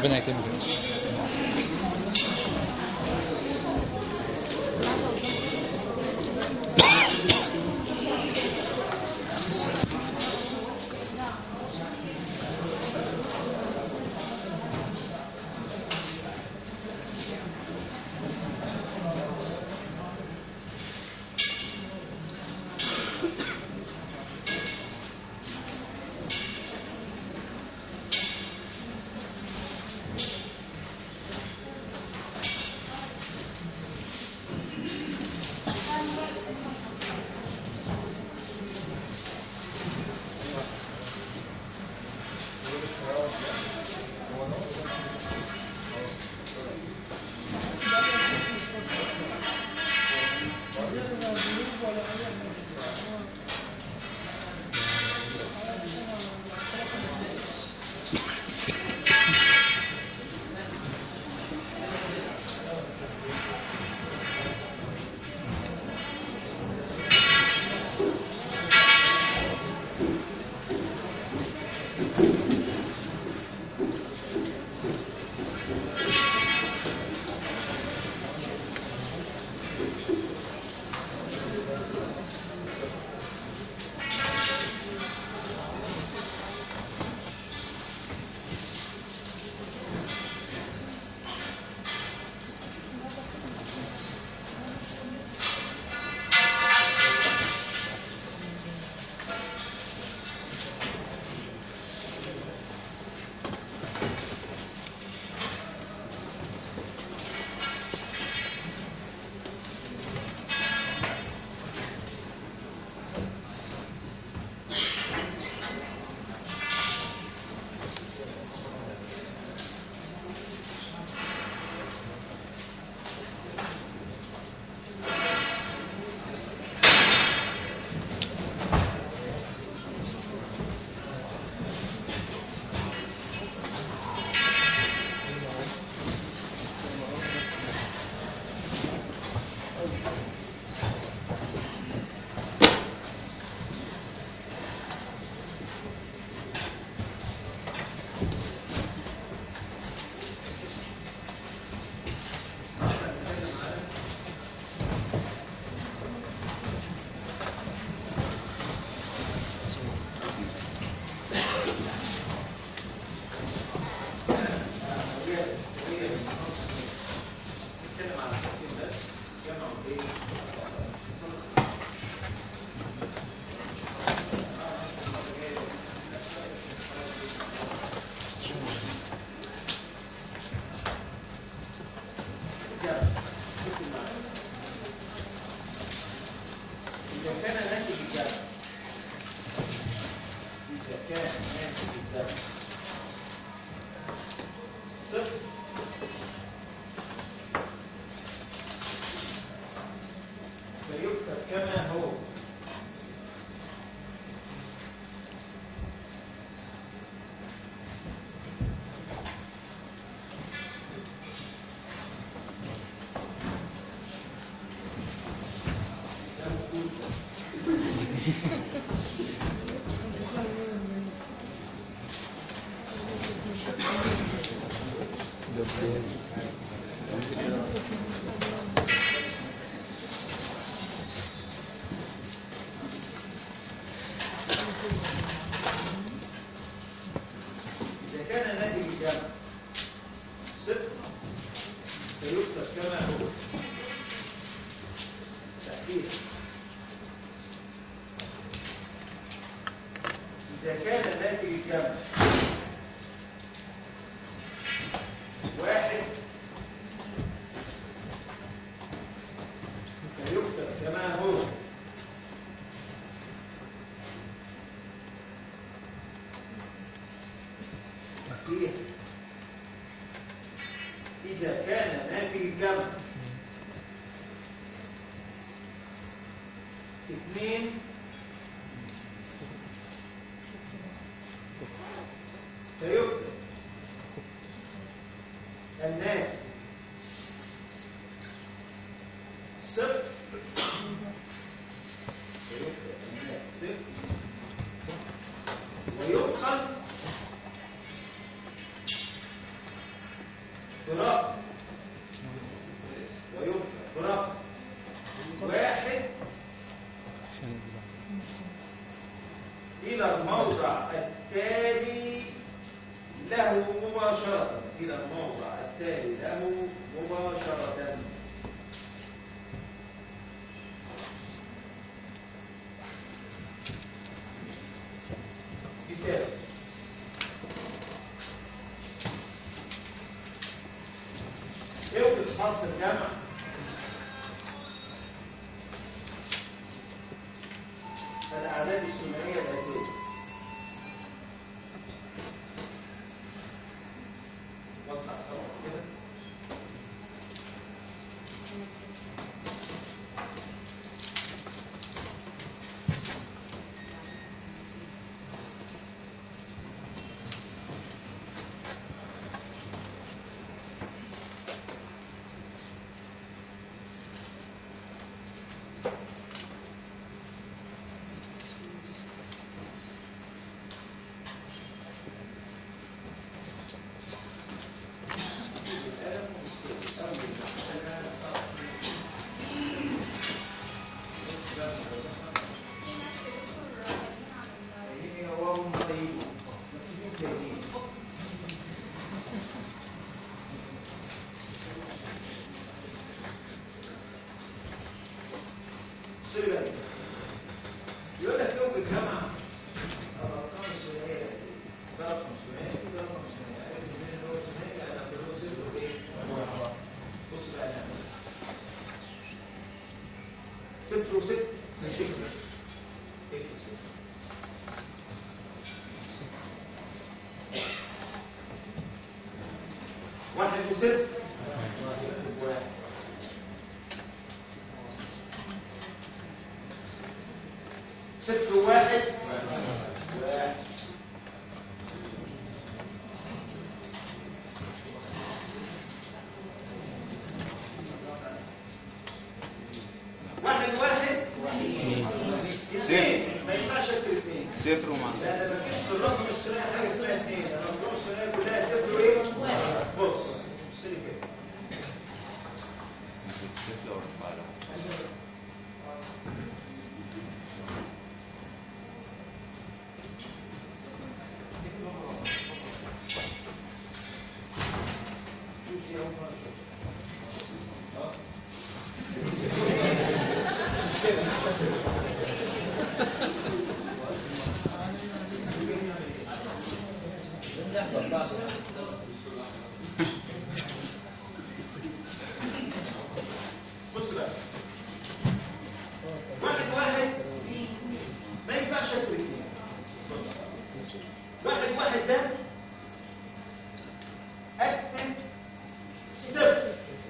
ربنا يكرمك إذا كان ناتج الدم إذا كان ناتج الدم صفر فيكتب كما هو إذا كان ناتج الدم صفر فيكتب كما هو تأكيد إذا كان ناتج الدم واحد فيكتب كما هو تأكيد إذا كان ناتج الجمع اثنين فيكتب الناتج صفر فيكتب الناتج صفر ويدخل خاص الجمع الأعداد الثنائية الآتية وسع طبعا كده القلم والسلم. أول ما هي هو هم طيبين. بس مين تانيين؟ بصي بقى. يقول لك يوم الجامعة الأرقام الثنائية ده رقم ثنائي وده رقم ثنائي عرفت منين إن هو ثنائي يعني هتقول له صفر وإيه؟ واحد. بص بقى نعمل صفر وصفر صفر اكتب صفر واحد وصفر واحد صفر واحد واحد واحد واحد اثنين ما ينفعش اكتب اثنين صفر ومع لا ده مفيش في الرقم الثنائي حاجه اسمها اثنين الارقام الثنائيه كلها صفر وايه؟ بص بص لي كده صفر ورفع له شوف دي اول مره اشوفها اه بص بقى واحد واحد ما ينفعش اكل اثنين واحد واحد ده اكتب صفر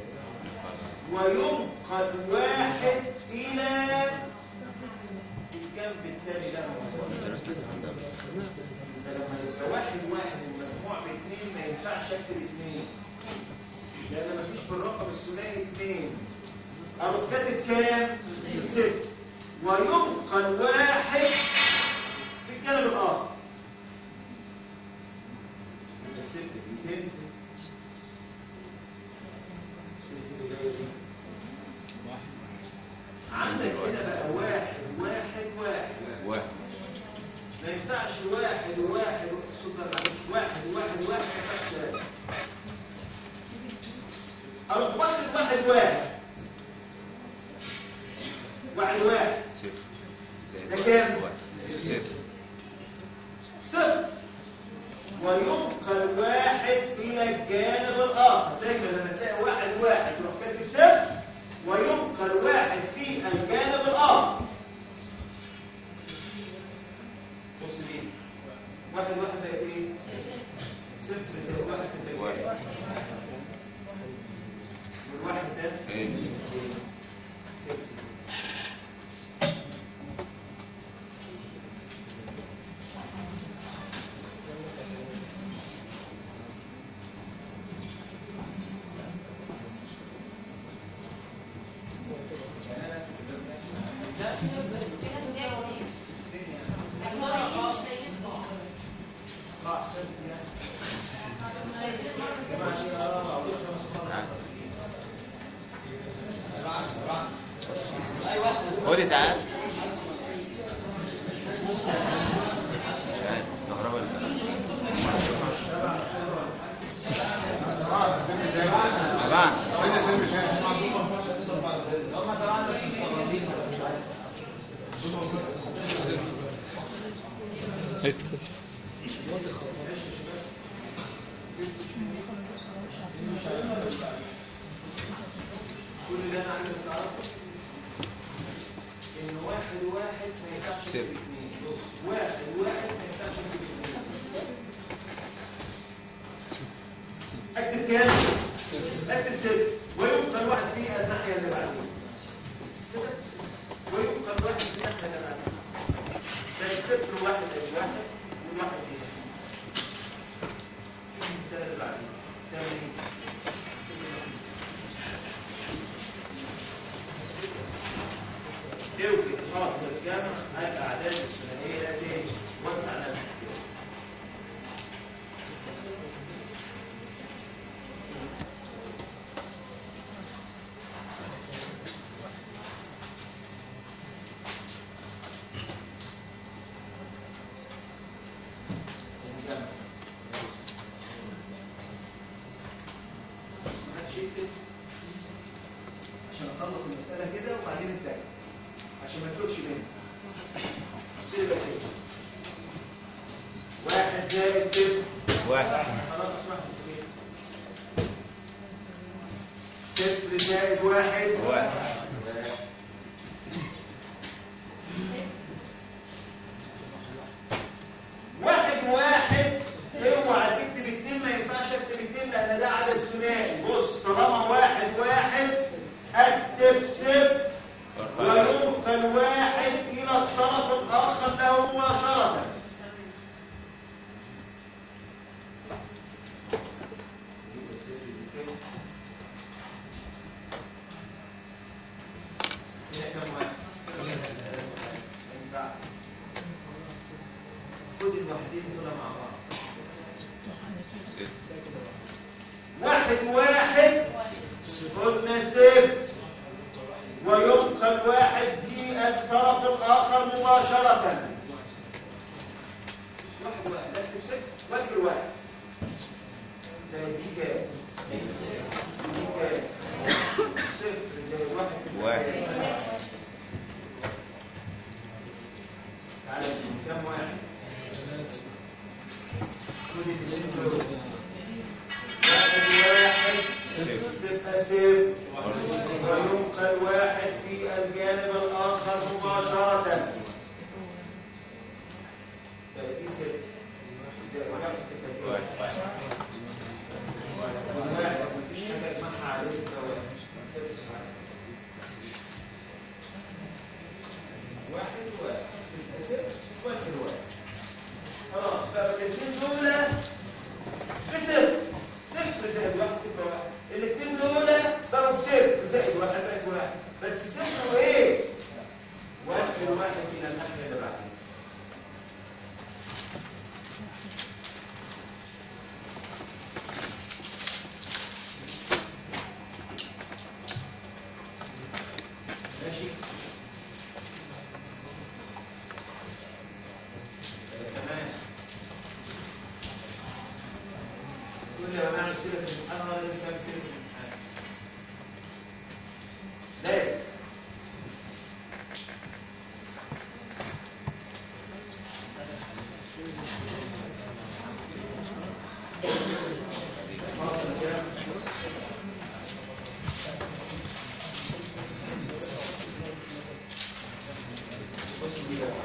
وينقل واحد الى الجنب الثاني ده فلما يبقى واحد واحد المجموع باثنين ما ينفعش اكتب اثنين لان مفيش في الرقم الثنائي اثنين اروح كاتب كام؟ صفر وينقل واحد في الجانب الاخر يبقى الصفر دي تنزل عندك هنا بقى واحد واحد واحد واحد ما ينفعش واحد وواحد سوبر واحد واحد واحد ما ينفعش ثلاثة أروح واحد واحد واحد واحد واحد صفر ده كام؟ واحد صفر صفر وينقل واحد إلى الجانب الآخر دايما لما تلاقي واحد واحد تروح كاتب صفر وينقل واحد في الجانب الآخر بص دي واحد واحد بقى ايه؟ صفر زي واحد تبقى واحد. واحد والواحد ده ايه خد تعال مش عارف كهرباء طبعا كل اللي انا عايزك تعرفه ان واحد واحد ما ينفعش صفر. يكتب اثنين بص واحد واحد ما ينفعش يكتب اثنين اكتب كام؟ اكتب صفر ويبقى الواحد فيها الناحيه اللي بعدين كده ويبقى الواحد في الناحيه اللي بعدين ده صفر واحد ادي واحد والواحد هنا شوف المثال اللي بعدين تعمل ايه؟ اوجد خلاص الجامع الاعداد الثلاثيه تاني وسع نفسك كده الجامع. محدش يكتب عشان اخلص المساله كده وبعدين التاني عشان ما تتوهش مني سيبك كده واحد زائد صفر واحد خلاص واحد كده صفر زائد واحد واحد واحد واحد اوعى تكتب اتنين ما ينفعش اكتب اتنين لان ده عدد ثنائي بص طالما واحد واحد اكتب صفر ويبقى الواحد الى الطرف الاخر له مباشره هنا كم واحد؟ ينفع. خد الوحدين دول مع بعض واحد واحد قلنا صفر ويبقى الواحد في الطرف الاخر مباشره واحد واحد اكتب صفر واكتب واحد ده دي كام دي كام صفر زائد واحد تبقى واحد. كام؟ تعالى نشوف كام واحد خد الاثنين دول واحد واحد تبقى صفر ويبقى الواحد في الجانب الآخر مباشرة دي صفر زي واحد تبقى واحد. واحد مفيش حاجة اسمها عليه الزواج واحد واحد تبقى صفر واحد واحد خلاص بقى الاثنين دول بصفر صفر زائد واحد تبقى واحد الاثنين دول بقوا بصفر زائد واحد بقت واحد بس صفر وايه؟ واحد واحد الى الناحيه اللي بعدين ماشي تمام كل ما نعمل كده في الامتحان ولا لازم تعمل كده في الامتحان لازم خلاص الكلام بص دي بقى.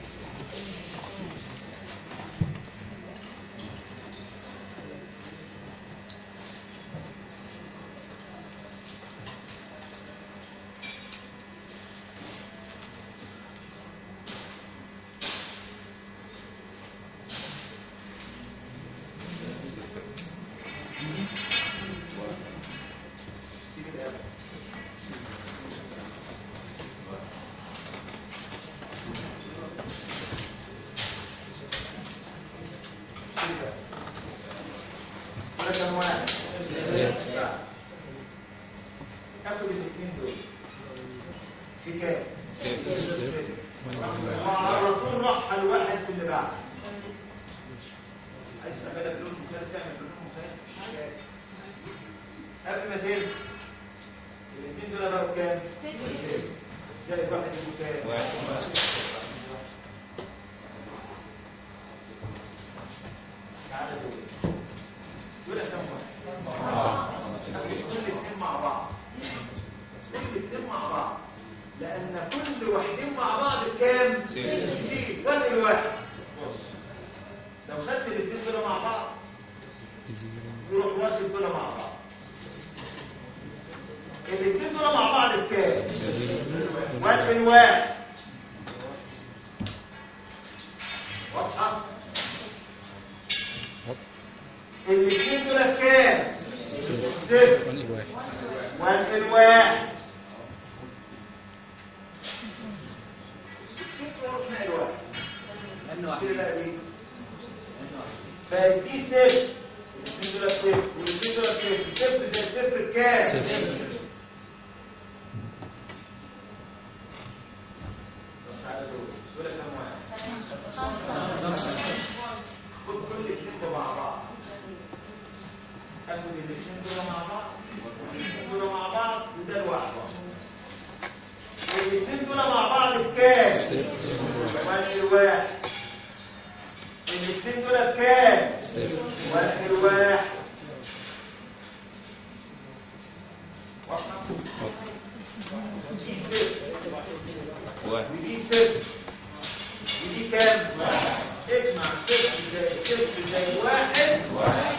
تيجي بقى. تيجي بقى. ولا كم واحد؟ لا. اخد الاثنين دول في كام؟ وعلى طول راح الواحد في اللي بعده عايز تعملها بلون مختلف تعمل بلون مختلف مش حاجة. قبل ما تنسى الاثنين دول بقوا كام؟ زائد واحد يبقوا كام؟ واحد. تعالى دول دول كام واحد؟ دول الاثنين مع بعض دول لوحدهم مع بعض بكام؟ صفر. صفر فرق الواحد بص لو خدت الاثنين دول مع بعض يروح واخد دول مع بعض الاثنين دول مع بعض بكام؟ فرق الواحد واضحة؟ الاثنين دول بكام؟ صفر وانقل واحد صفر واروح نقل واحد صفر بقى دي بقت دي صفر الاثنين دول صفر والاثنين دول صفر صفر زي صفر بكام؟ طب تعالى دول دول كام واحد؟ خد كل الاثنين مع بعض اخد الاثنين دول مع بعض والاثنين دول مع بعض وده لوحده الاثنين دول مع بعض بكام؟ واحد الواحد الاثنين دول بكام؟ واحد الواحد واضحة؟ دي صفر واحد ودي صفر ودي كام؟ اجمع صفر زائد صفر زائد واحد واحد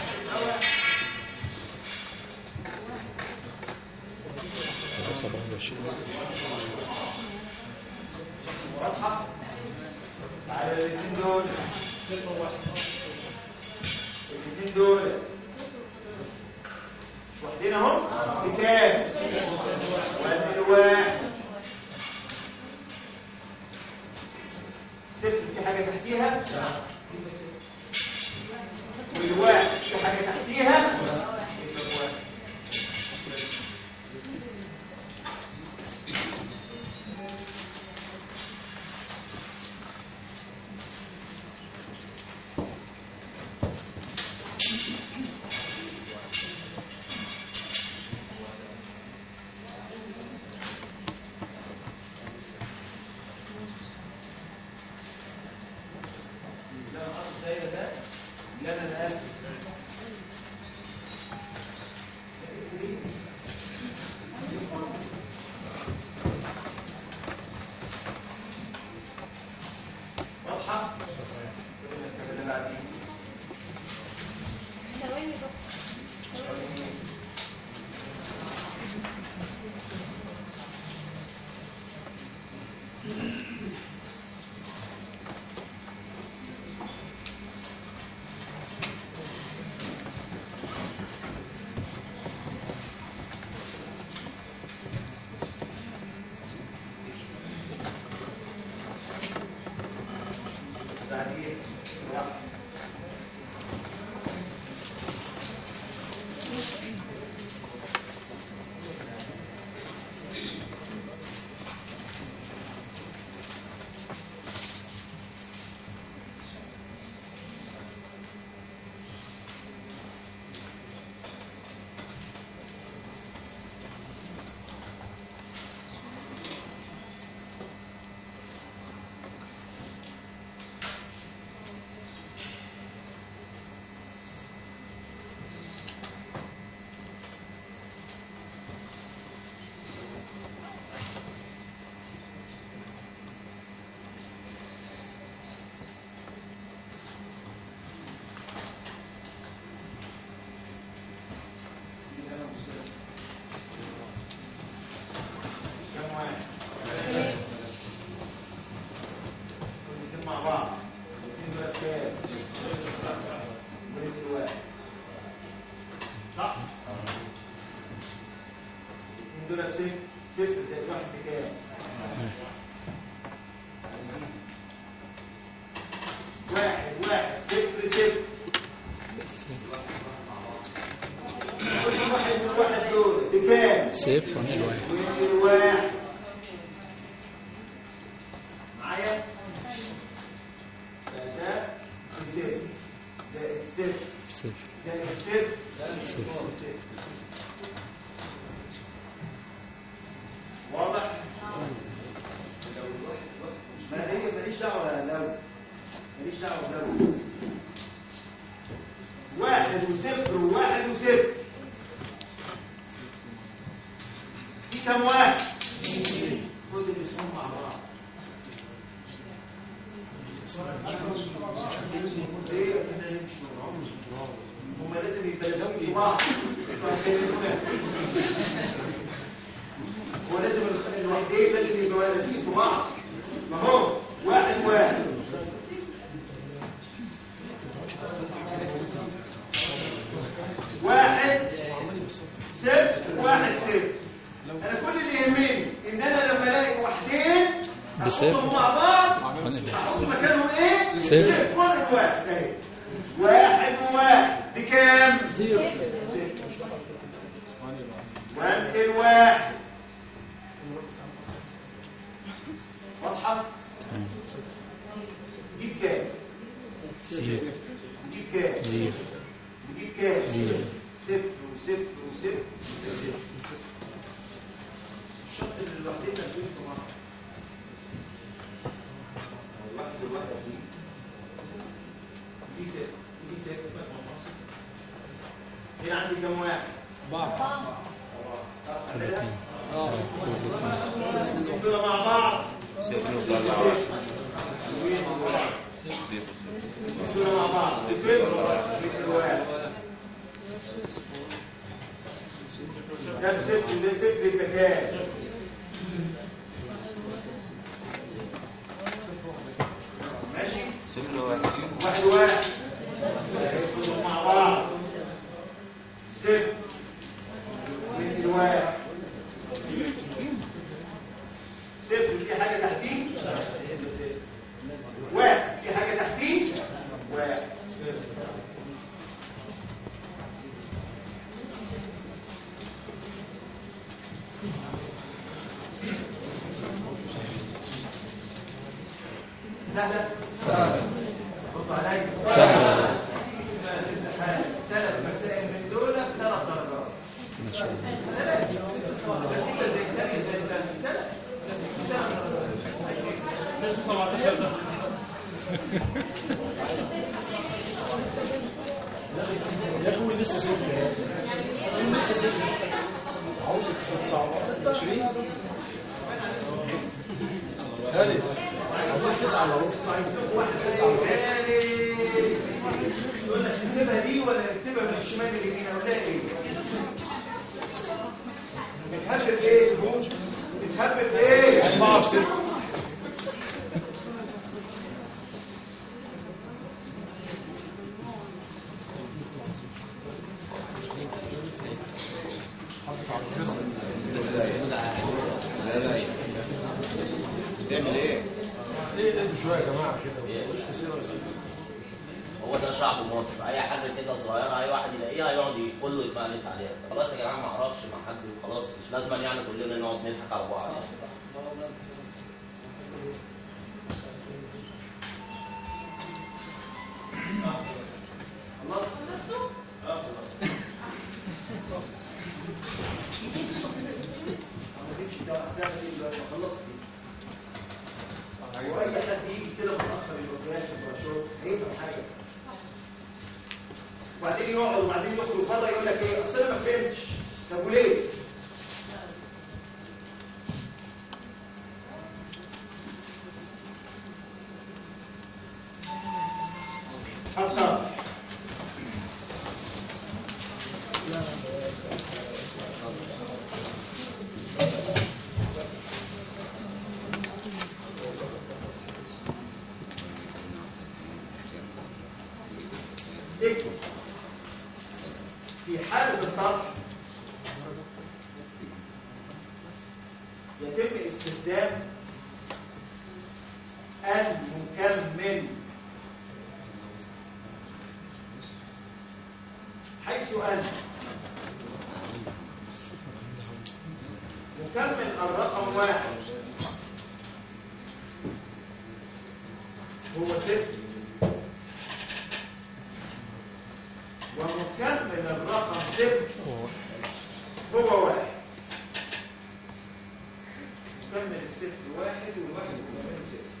واضحة؟ تعالى الاثنين دول الاثنين دول مش واحدين اهو بكام؟ واحد الواحد صفر في حاجة تحتيها؟ والواحد في حاجة تحتيها؟ يبقى واحد. اللي انا حاطط دايره ده اللي انا نقلت واضحه؟ المسألة اللي بعدين. بعدين واحد. كم واحد؟ كلهم مع بعض الاثنين دول كام؟ ولد واحد صح؟ الاثنين دول بصفر صفر زائد واحد بكام؟ واحد واحد صفر صفر كل واحد من واحد دول بكام؟ صفر ونقل واحد وينقل واحد معايا ده بصفر زائد صفر صفر زائد صفر صفر. صفر واضح؟ ما هي ماليش دعوه لو ماليش دعوه لو واحد وصفر وواحد وصفر في كم واحد؟ خد الاسمين مع بعض ليه احنا نمشي هم لازم يتلازموا في بعض هو لازم الخ- الوحدين لازم يبقوا لازمين في بعض ما هو واحد واحد واحد صفر واحد صفر انا كل اللي يهمني ان انا لما الاقي واحدين بصفر. احطهم مع بعض وانا ده. احط مكانهم ايه صفر. واحد واحد اهي واحد وواحد بكام زيرو وانقل واحد واضحه جيب كام زيرو جيب كام زيرو جيب كام زيرو. صفر وصفر وصفر وصفر الشرط اللي لوحدنا فيه طبعا الواحد والواحد فيه دي صفر دي صفر هنا عندي كام واحد؟ أربعة أعملها؟ نقولها مع بعض صفر وطلع واحد صفر نقولها مع بعض صفر صفر واحد كام صفر ده صفر يبقى كام؟ ماشي؟ صفر واحد واحد واحد يدخلوا مع بعض صفر من واحد صفر في حاجة تحتيه صفر. واحد في حاجة تحتيه واحد سهلة؟ سهلة رد عليك سهلة. ثلاث مسائل من دول ثلاث درجات ما شاء الله ثلاث نتيجة زي الثانية زي الثانية ثلاث يا اخوي لسه ستة لسه ستة عاوزك تسعة عشرين خالد عاوزين تسعة الا ربع تسعة الا ربع يقول لك نكتبها دي ولا نكتبها من الشمال لليمين او ده ايه؟ بتحبب ايه؟ بتحبب ايه؟ أربعة في ستة لا لا تعمل ايه؟ ليه ليه شوية يا جماعة كده مش في سيرة ولا سيرة هو ده شعب مصر اي حاجه كده صغيره اي واحد يلاقيها يقعد كله يبقى لسه عليها خلاص يا جماعه ما اعرفش مع حد وخلاص مش لازم يعني كلنا نقعد نضحك على بعض يعني. خلاص؟ اه خلاص ما تمشي ده هتعمل ايه دلوقتي؟ ما خلصت دي واي حد يجي كده متاخر يبقى جاي في البرشوت هيفهم حاجه وبعدين يقعد وبعدين يخرج بره يقول لك ايه اصل انا ما فهمتش طب وليه؟ حصل اكتب في حالة الطرح يتم استخدام المكمل حيث أن مكمل الرقم واحد هو صفر ومكمل الرقم صفر هو واحد مكمل الصفر واحد والواحد مكمل صفر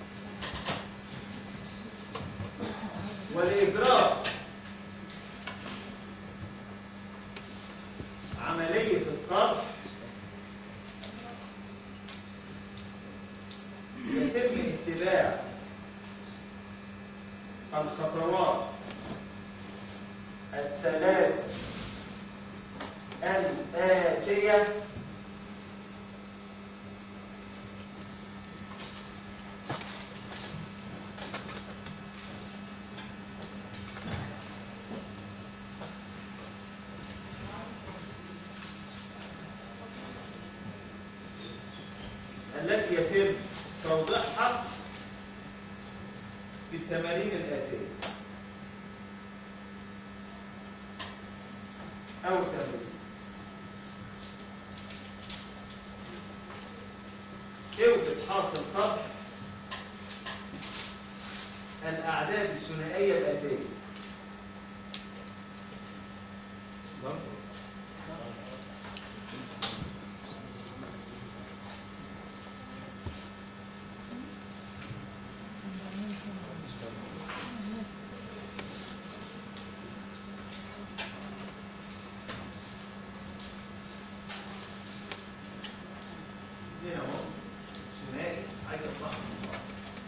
والإجراء عملية الطرح يتم اتباع الخطوات الثلاث الآتية التي يتم توضيحها في التمارين الآتية أو تمرين اوجد حاصل طرح الأعداد الثنائية الآتية هنا اهو ثنائي عايز اطلعها من بعض.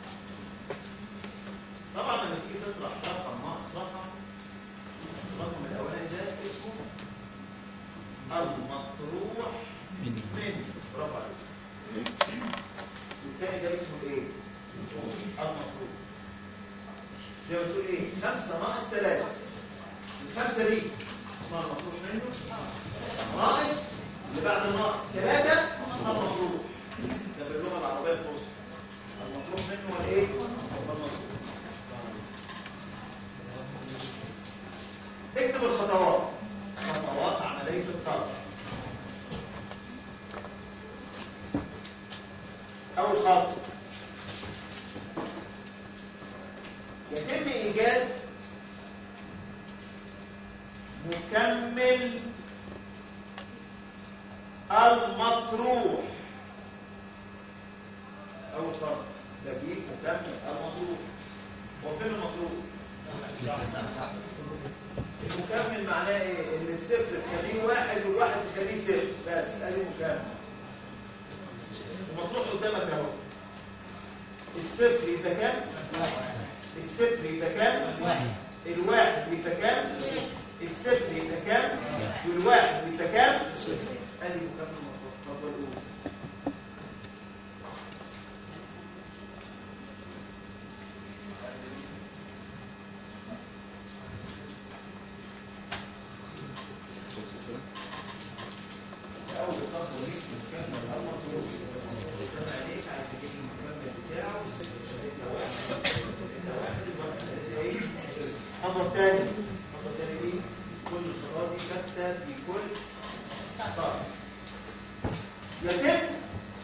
طبعا لما تيجي تطرح رقم ناقص رقم الرقم الاولاني ده اسمه المطروح من من برافو عليك والتاني ده اسمه ايه؟ المطروح زي ما تقول ايه؟ خمسة ناقص ثلاثة الخمسة دي اسمها المطروح منه ناقص اللي بعد الناقص ثلاثة اسمها المطروح ده باللغة العربية الفصحى المطروح منه هو الايه؟ المطروح اكتب الخطوات خطوات عملية الطرح أول خطوة يتم إيجاد مكمل المطروح أول خطوة تجيب مكمل المطروح هو فين المطروح؟ المكمل معناه ايه؟ ان الصفر تخليه واحد والواحد تخليه صفر بس ادي مكمل المطروح قدامك اهو الصفر يبقى كام؟ الصفر يبقى كام؟ واحد الواحد يبقى كام؟ الصفر يبقى كام؟ والواحد يبقى كام؟ ادي مكمل المطروح طب والأولى أول خطوة لسه مكمل المطروح قدام عليك عايز تجيب المكمل بتاعه والصفر شريطة واحد شريطة واحد الواحد شريطة ايه؟ الخطوة الثانية الخطوة الثانية دي كل الخطوات دي ثابتة في كل طرف يتم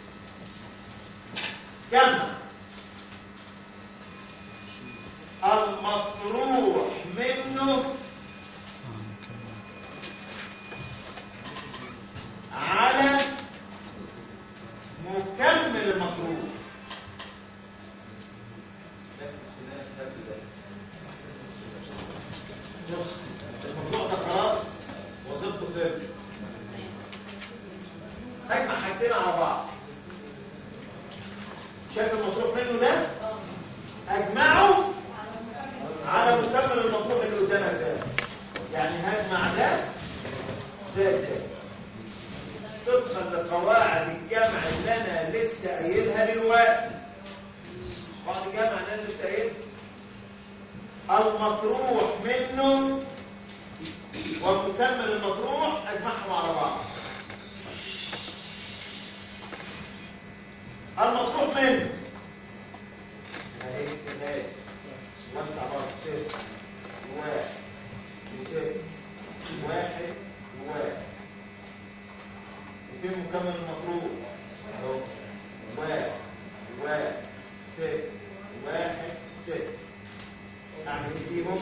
جمع المطروح منه على مكمل المطروح بص الموضوع ده خلاص وظيفته خلصت اجمع حاجتين على بعض شايف المطروح منه ده اجمعه على مكمل المطروح اللي قدامك ده يعني هجمع ده زائد ده طبقا لقواعد الجمع اللي انا لسه قايلها دلوقتي قواعد الجمع اللي انا لسه قايلها المطروح منه ومكمل المطروح اجمعهم على بعض المطروح منه اهي اهي وسع بعض صفر واحد وصفر واحد وواحد وفي مكمل المطروح اهو واحد واحد صفر واحد صفر اعمل ايه فيهم؟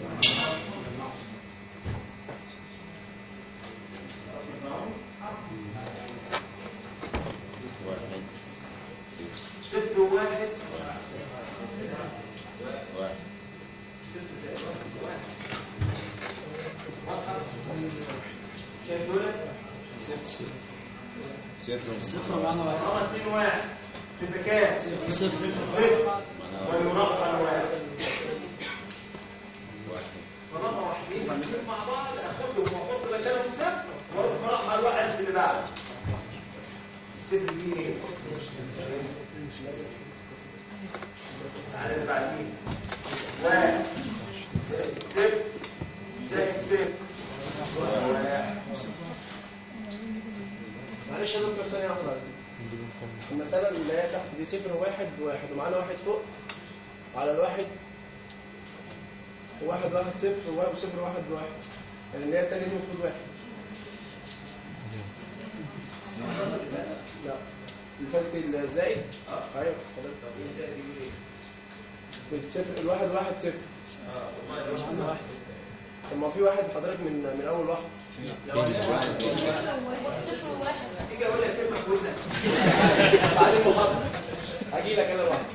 واحد صفر وواحد واحد صفر زائد واحد واحد واضحة؟ شايف دول؟ صفر صفر معنا واحد طالما اتنين واحد تبقى كام؟ صفر صفر ويرفع واحد المسألة اللي هي تحت دي صفر وواحد وواحد ومعانا واحد فوق وعلى الواحد وواحد واحد صفر وواحد وصفر واحد واحد يعني اللي هي التانية دي المفروض واحد لا اللي فاتت الزائد اه ايوه حضرتك صفر الواحد واحد صفر معانا واحد طب ما في واحد حضرتك من من اول واحد صفر وواحد تيجي اقول لك كلمه في ودنك بعد المحاضرة هجي لك انا لوحدي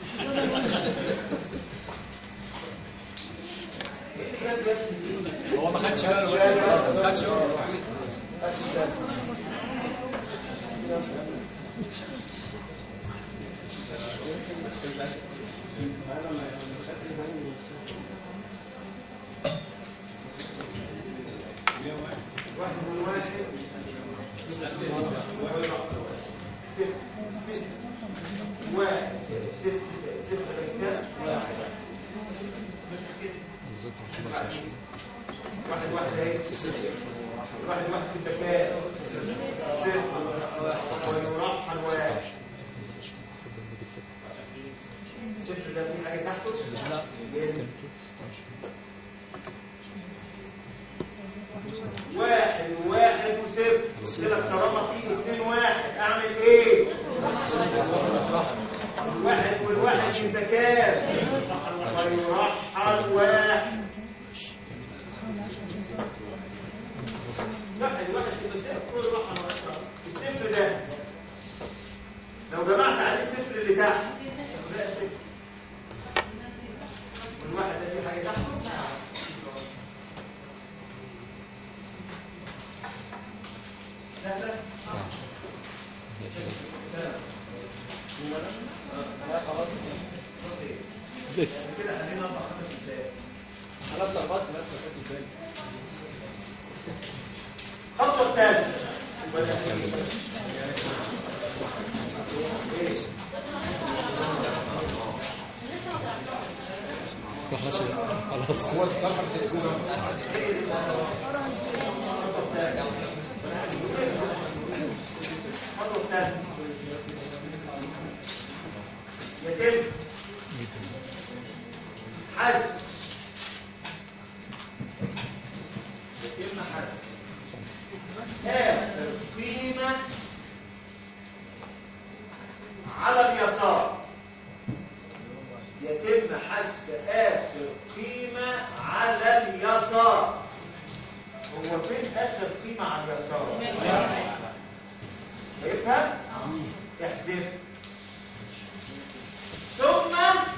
هو ما خدش باله بس ما خدش باله واحد من واحد صفر واحد صفر صفر كام؟ واحد بس كده واحد واحد اهي واحد واحد في الذكاء صفر ويرحل واحد صفر ده في حاجه تحته؟ لا ينزل. واحد وواحد وصفر قلت لك طالما في اتنين واحد اعمل ايه؟ واحد والواحد يبقى كام؟ ويرحل واحد واحد واحد يبقى صفر كل رحل واحد الصفر ده لو جمعت عليه الصفر اللي تحت ده صفر والواحد ده في حاجه تحته؟ سهله؟ صح لا خلاص لسه كده خلينا اربع خمس دقايق انا اتلخبطت بس ما خدتش بالي الخطوه الثانيه خلاص خلاص هو الطرحه بتقولها الخطوه الثانيه يتم حذف يتم حذف آخر قيمة على اليسار يتم حذف آخر قيمة على اليسار هو فين آخر قيمة على اليسار؟ يفهم؟ احذف ثم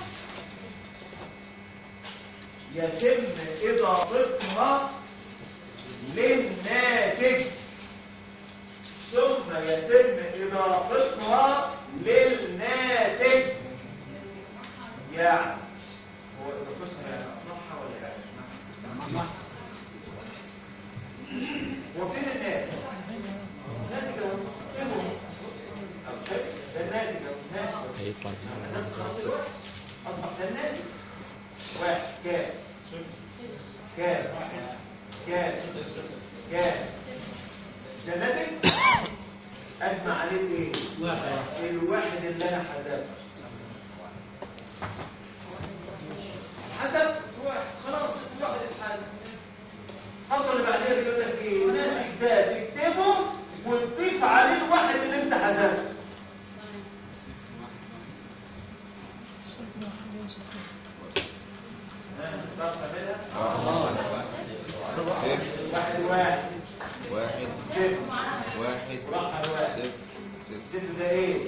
يتم إضافتها للناتج ثم يتم إضافتها للناتج يعني هو إضافتها يعني أطلعها ولا يعني وفين الناتج؟ الناتج هو اكتبه ده الناتج هو الناتج هيطلع زي ما أنا هو. خلاص الوقت أصبح ده الناتج واحد كام كام كام كام ده الناتج أجمع عليه إيه؟ واحد الواحد اللي أنا حذفته حذف واحد خلاص الواحد اتحذف الخطوة اللي بعديها بيقول لك إيه؟ الناتج ده تكتبه وتضيف عليه الواحد اللي أنت حذفته ها، تعرف تعملها؟ صفر واحد واحد واحد صفر واحد رقم واحد صفر صفر الصفر ده ايه؟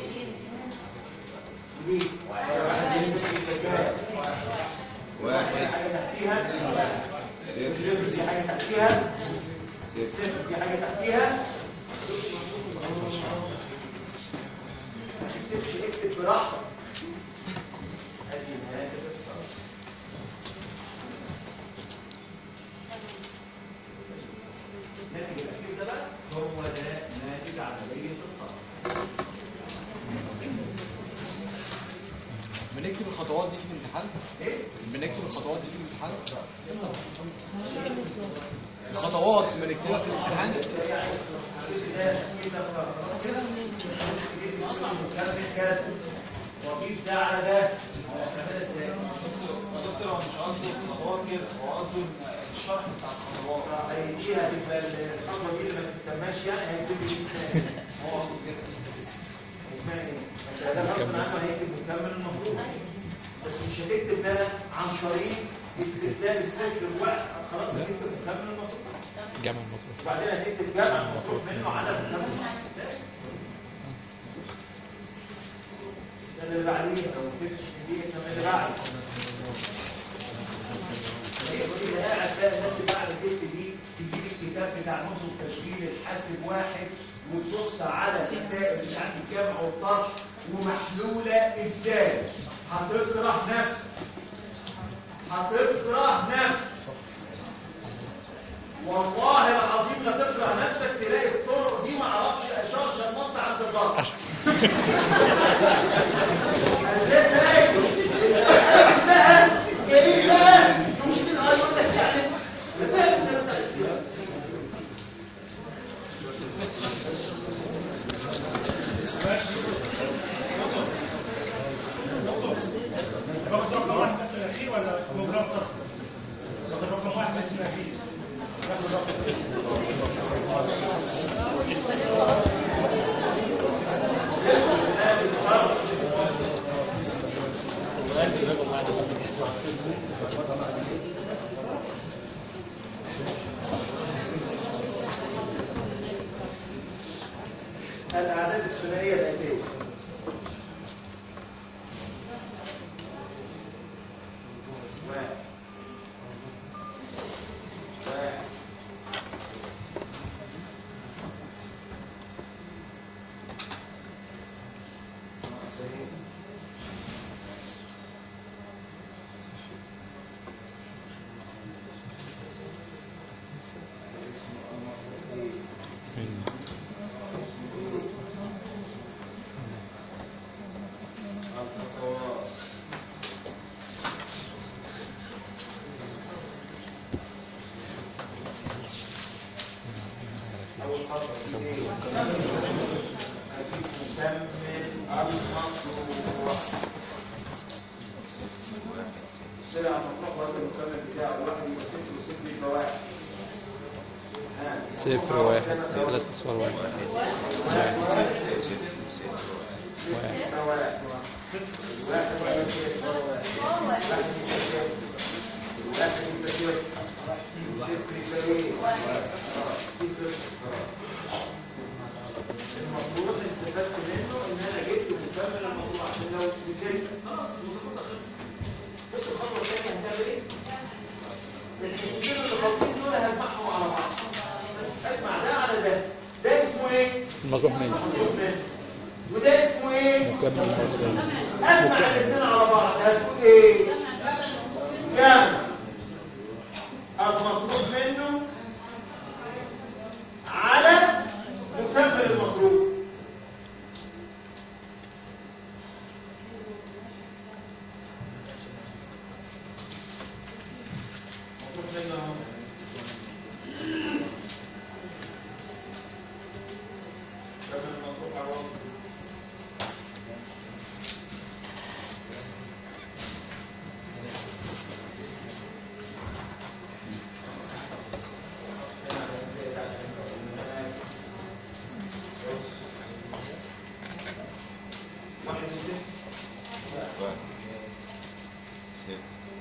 دي واحد يمسك الزكاة في واحد حاجة تحتيها صفر الصفر في حاجة تحتيها صفر الصفر في حاجة تحتيها ما تكتبش اكتب براحتك ادي نهاية القصة الناتج الأخير ده بقى هو ده ناتج عملية الطاقة بنكتب الخطوات دي في الامتحان ايه؟ بنكتب الخطوات دي في الامتحان الخطوات بنكتبها في الامتحان وضيف ده على ده دكتور هو مش قصده خطوات كده هو قصده الشرح بتاع الخطوات هيديها تبقى الخطوه دي اللي ما تتسماش يعني هيكتب لي اسمها هو قصده كده اسمها ايه؟ عشان ده غصب عنه هيكتب مكمل المفروض بس مش هتكتب ده عن طريق استخدام السلك الوقت خلاص هتكتب مكمل المفروض جمع المطلوب وبعدين هتكتب جمع مطلوب منه على مكمل السنه اللي بعديها لو ما كتبتش دي السنه اللي بعدها اللي قاعد بقى الناس اللي قاعده تكتب دي تجيب الكتاب بتاع نص التشغيل الحاسب واحد وتبص على المسائل بتاعت الجمع والطرح ومحلوله ازاي هتكره نفسك هتكره نفسك والله العظيم لا تكره نفسك تلاقي الطرق دي ما اعرفش اشار شمطت عند الراس باخد رقم واحد بس الاخير ولا بروجرام طرح؟ باخد رقم واحد بس الاخير باخد رقم الأعداد الثنائية الآتية واحد واحد ناقصين. الخطوات أول خطوة دي إيه؟ أجيب مكمل المشروع السلعة المطلوب برضه المكمل بتاعه واحد يبقى صفر وصفر يبقى واحد ها. صفر واحد ثلاث أصفار واحد واحد واحد يبقى واحد واحد يبقى صفر واحد واحد يبقى صفر واحد يبقى صفر صفر يبقى ايه؟ صفر المفروض استفدت منه ان انا جبت مكمل الموضوع عشان لو نسيت خلاص الموضوع خلص بص الخطوه الثانيه هتعمل ايه؟ الحسين اللي خالطين دول هجمعهم على بعض بس اجمع ده على ده ده اسمه ايه؟ المطروح منه مطلوب منه وده اسمه ايه؟ مكمل المطلوب اجمع الاثنين على بعض هتقول ايه؟ جمع المطلوب منه على مكمل المطلوب مطلوب منه أهو. مكمل المطلوب على الوضع. واحد وستة واحد ستة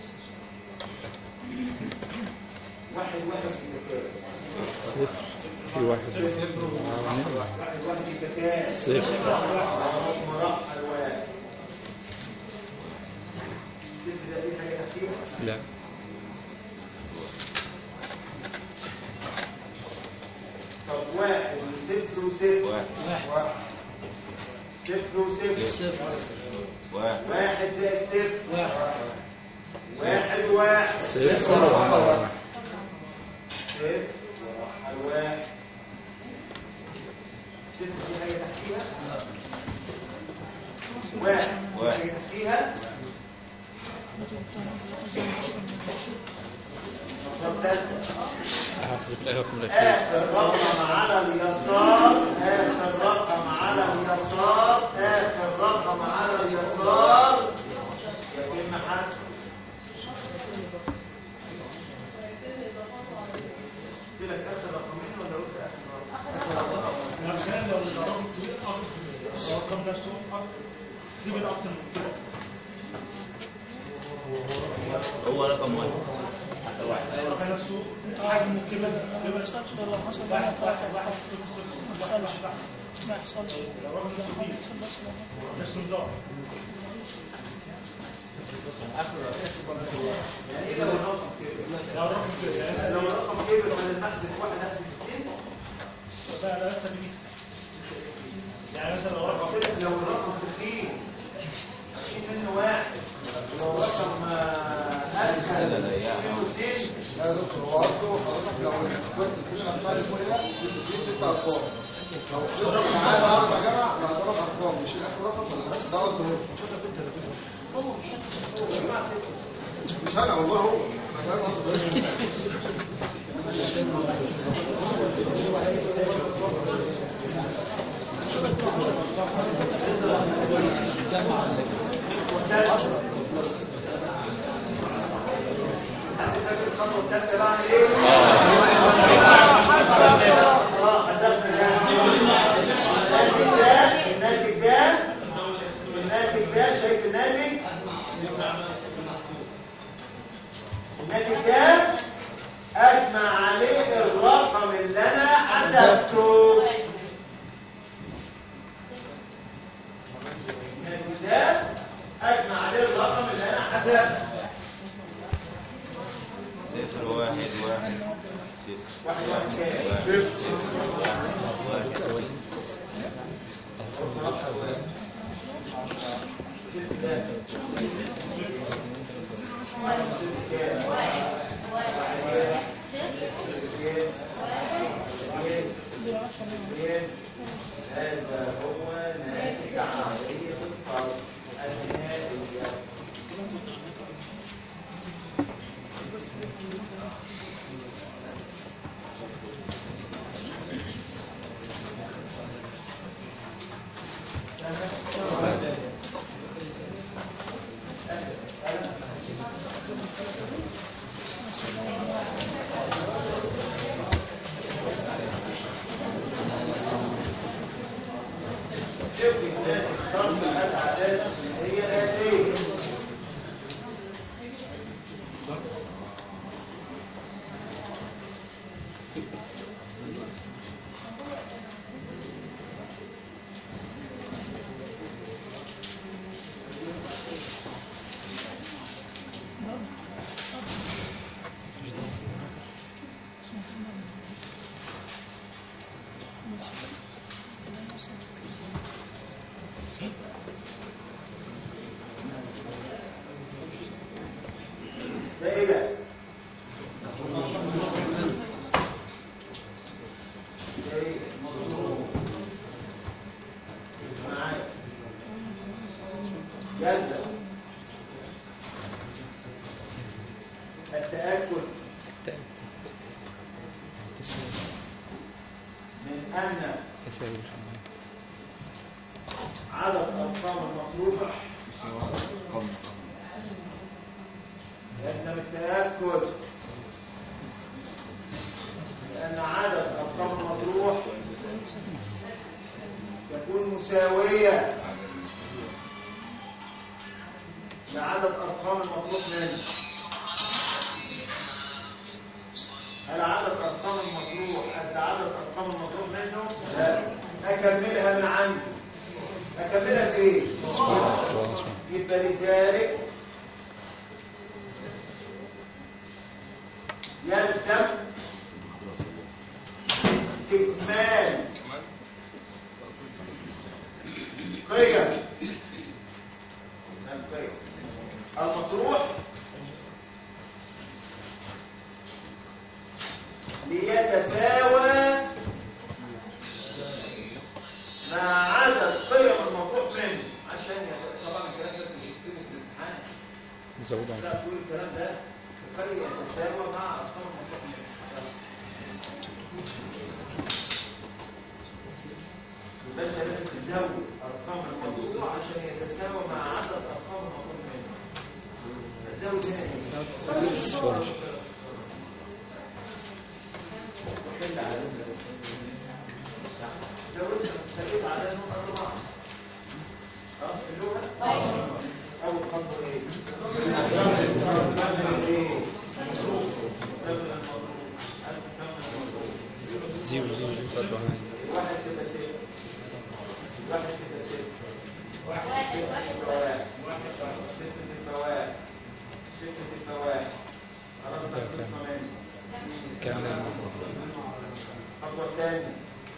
واحد واحد يتكامل صفر في واحد واحد واحد يتكامل صفر مرحل واحد الصفر ده فيه حاجة تحتيها لا طب واحد وصفر وصفر واحد. واحد صفر وصفر واحد واحد زائد صفر واحد واحد صفر واحد صفر واحد صفر في حاجة تحتيها واحد في واحد. حاجة تحتيها أحذف الآية رقم الأخير آخر رقم على اليسار آخر رقم على اليسار آخر رقم على اليسار يتم حذف قلت لك آخر رقمين ولا قلت آخر رقم؟ عشان لو الرقم كبير اكتر الرقم نفسه اكتر دي من اكتر من كده هو رقم واحد حتى واحد الرقم نفسه حجمه كده يبقى يحصلش ده لو حصل واحد واحد واحد واحد صفر صفر صفر واحد واحد ما يحصلش ما يحصلش الرقم ده كبير بس لو نفس النظام يعني إيه لو الرقم كده؟ لو الرقم كده يعني لو الرقم كده بدل ما أحذف واحد أحذف اثنين ده ده لسه بيجي يعني مثلا لو رقم قلت لك لو الرقم تخين شيل منه واحد لو الرقم أدخل منه اثنين لا دكتور هو قصده حضرتك لو كنت كده نفسها شويه دي ست ارقام لو كده معايا اربع جمع مع ثلاث ارقام مش اخر رقم ولا بس ده قصده هو مش انا والله هو انا فاهم قصده ايه فاكر الخطوه الثالثه بعمل ايه؟ اه حسبت الناتج ده الناتج ده الناتج ده شايف الناتج؟ الناتج ده اجمع عليه الرقم اللي انا حسبته الناتج ده اجمع عليه الرقم اللي انا حسبته صفر واحد واحد واحد واحد كام؟ هذا هو ناتج عملية الفرق النهائية شوف الناتج صرف الأعداد هي الآتية ده ايه ده؟ ده ايه؟ معايا يلزم التأكد تساوي من أن تساوي عدد أرقام المطلوبة يلزم التأكد لأن عدد أرقام المطروح تكون مساوية لعدد أرقام المطروح منه هل عدد أرقام المطروح قد عدد أرقام المطروح منه؟ لا أكملها من عندي أكملها بإيه؟ يبقى لذلك يلزم استكمال قيم القيم المطروح ليتساوى مع عدد قيم المطروح منه عشان يت- طبعا الكلام ده مش يكتبه في الامتحان زودوا لا تقول الكلام ده الفرق يتساوى مع ارقام المطلوب يبقى انت لازم تزود ارقام الموضوع عشان يتساوى مع عدد ارقام المطلوب منه هتزود هنا ايه؟ اصفار زود خليت على نقطة أربعة اه في اللغة؟ أول خطوة إيه؟ كمل إيه؟ كمل الموضوع كمل الموضوع زيرو زيرو زيرو تلاتة واحد واحد كده ست واحد كده ست واحد ست تبقى واحد ست تبقى واحد ست تبقى واحد خلاص ده قسمة منه كامل المفروض الخطوة الثانية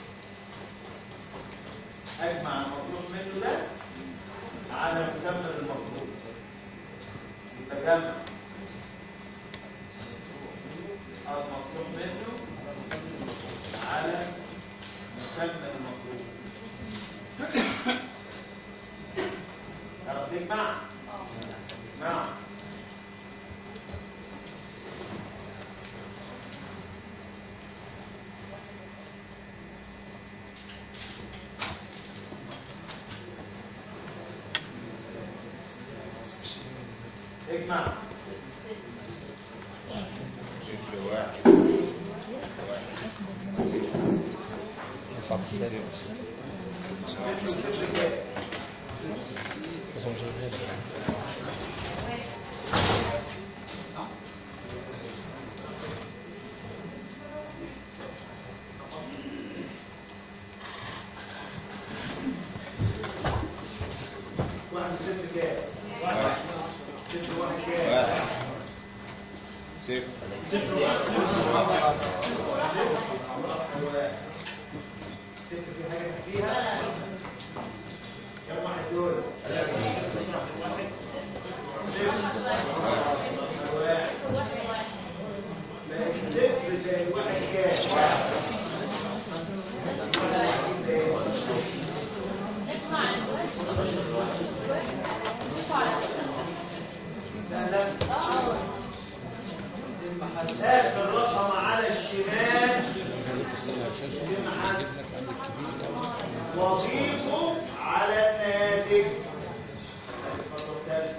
أجمع المطلوب منه ده على مكمل المطلوب يبقى جمع المطلوب منه على مكمل المطلوب تعرف تجمع؟ نعم اجمع صفر واحد يرفع بالسالب صفر صفر كام؟ بس هو مش شغال. واحد صفر كام؟ واحد صفر واحد كام؟ واحد صفر صفر واحد صفر واحد صفر في حاجة فيها؟ كم واحد دول؟ واحد صفر زائد واحد كام؟ سهلا آخر رقم على الشمال وضيفه على الناتج الخطوة الثالثة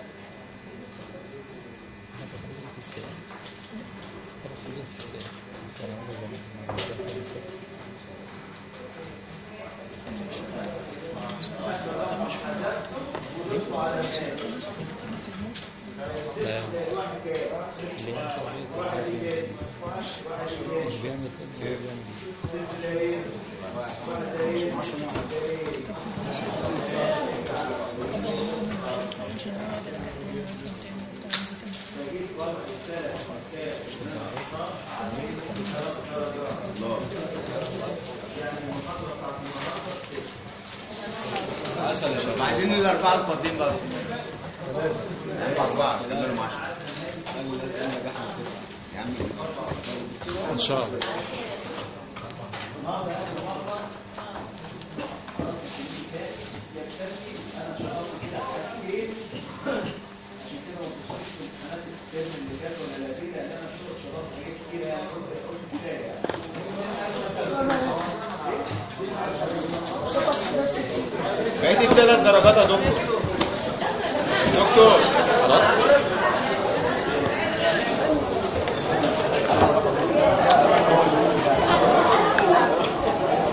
وضيفه على الناتج ست زائد واحد كام؟ واحد إيجابي واحد إيجابي مش بيعمل كده هو بيعمل ست دقايق واحد دقيقة عشر دقايق فجيت وضع الثلاث مسائل من الأخطاء عليه ثلاث درجات الله يعني المحاضرة بتاعت النهارده ست عسل يا شباب عايزين الأربعة الفاضيين بقى أربعة كملوا عشرة يا عم ان شاء الله بقيت الثلاث درجات يا دكتور دكتور خلاص